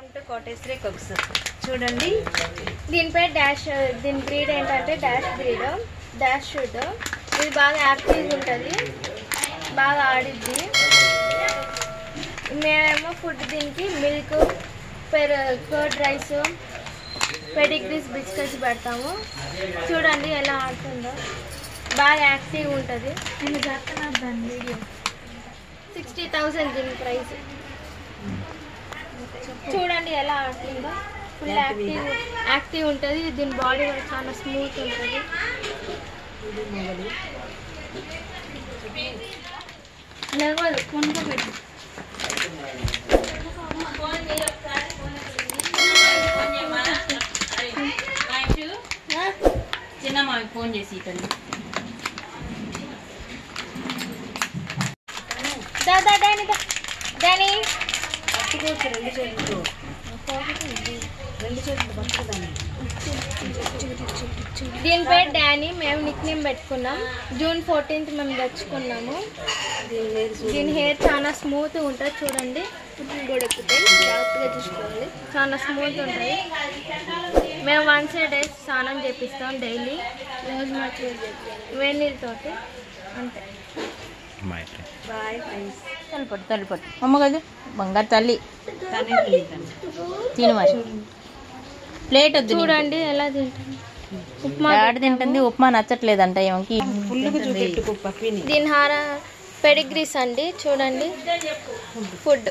Welcome to Koteswari cooks చూడండి దీనిపై dash దీని బ్రీడ్ ఏంటంటే డాష్ బ్రీడ్ డాష్ షూట్ ఇది బాగా యాక్టివ్గా ఉంటుంది బాగా ఆడిద్ది మేమేమో ఫుడ్ దీనికి milk per curd rice Pedigrees biscuits పెడతాము చూడండి ఎలా ఆడుతుందో బాగా యాక్టివ్ ఉంటుంది నేను చేస్తున్నాను దాని వీడియో సిక్స్టీ థౌజండ్ దీని ప్రైస్ చూడండి ఎలా ఆడుతుందో ఫుల్ యాక్టివ్ యాక్టివ్ ఉంటుంది దీని బాడీ కూడా చాలా స్మూత్ ఉంటుంది లేవదు కొనుక్కోబెట్టి చిన్న మాకు ఫోన్ చేసి ఇతను దాదా డానీ దా డానీ రెండు చేతులతో రెండు చేతులతో పట్టుకుదాన్ని దీని పేరు డానీ మేము నిక్ నేమ్ పెట్టుకున్నాం జూన్ ఫోర్టీన్త్ మేము తెచ్చుకున్నాము దీని లేదు చూడు. దీని హెయిర్ చాలా స్మూత్ ఉంటుంది చూడండి కూడా ఎక్కుతాయి జాగ్రత్తగా చూసుకోవాలి చాలా స్మూత్ ఉంటుంది మేము వన్ సైడ్ డేస్ స్నానం చేపిస్తాం డైలీ రోజు మార్చి వేడి నీళ్ళతోటి అంతే బాయ్ ఫ్రెండ్స్ తలిపట్టు తలిపట్టు అమ్మ కదా బంగారు తల్లి తనే తింటాను తిను మరి ప్లేట్ వద్దు నీకు. చూడండి ఎలా తింటుంది ఉప్మా ఆడ తింటుంది ఉప్మా నచ్చట్లేదంట ఏమకి ఫుల్గా చూపెట్టుకో పప్పిని దీని హార పెడిగ్రీస్ అండి చూడండి ఫుడ్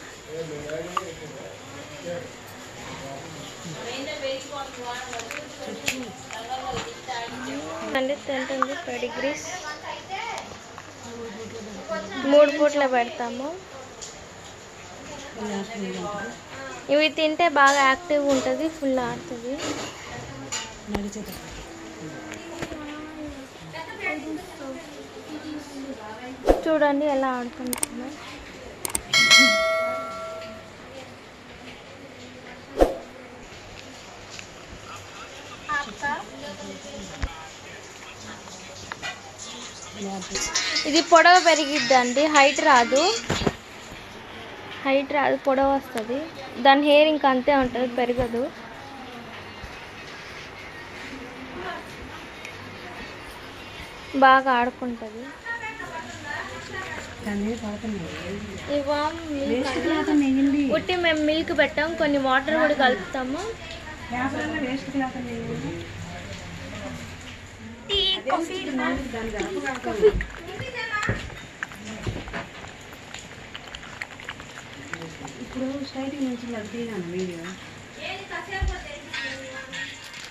అండి తింటుంది పెడిగ్రీస్ మూడు పూట్ల పెడతాము ఇవి తింటే బాగా యాక్టివ్ ఉంటుంది ఫుల్ ఆడుతుంది నడిచేట చూడండి ఎలా ఆడుకుంటుందో ఇది పొడవ పెరిగిద్ది అండి హైట్ రాదు హైట్ రాదు పొడవ వస్తుంది దాని హెయిర్ ఇంకా అంతే ఉంటుంది పెరగదు బాగా ఆడుకుంటుంది దాన్ని పడుతున్నాయి ఇవా మిల్క్ వేస్ట్ క్లాత్ నెయ్యింది ఉట్టి మేము మిల్క్ పెట్టాం కొన్ని వాటర్ కూడా కలుపుతాము వ్యాపారంలో వేస్ట్ క్లాత్ నెయ్యింది ఇప్పుడు స్ట్రైటింగ్ నుంచి అది తీయను వీడియో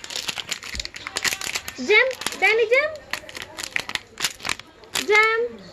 జంప్ దాని జంప్ జంప్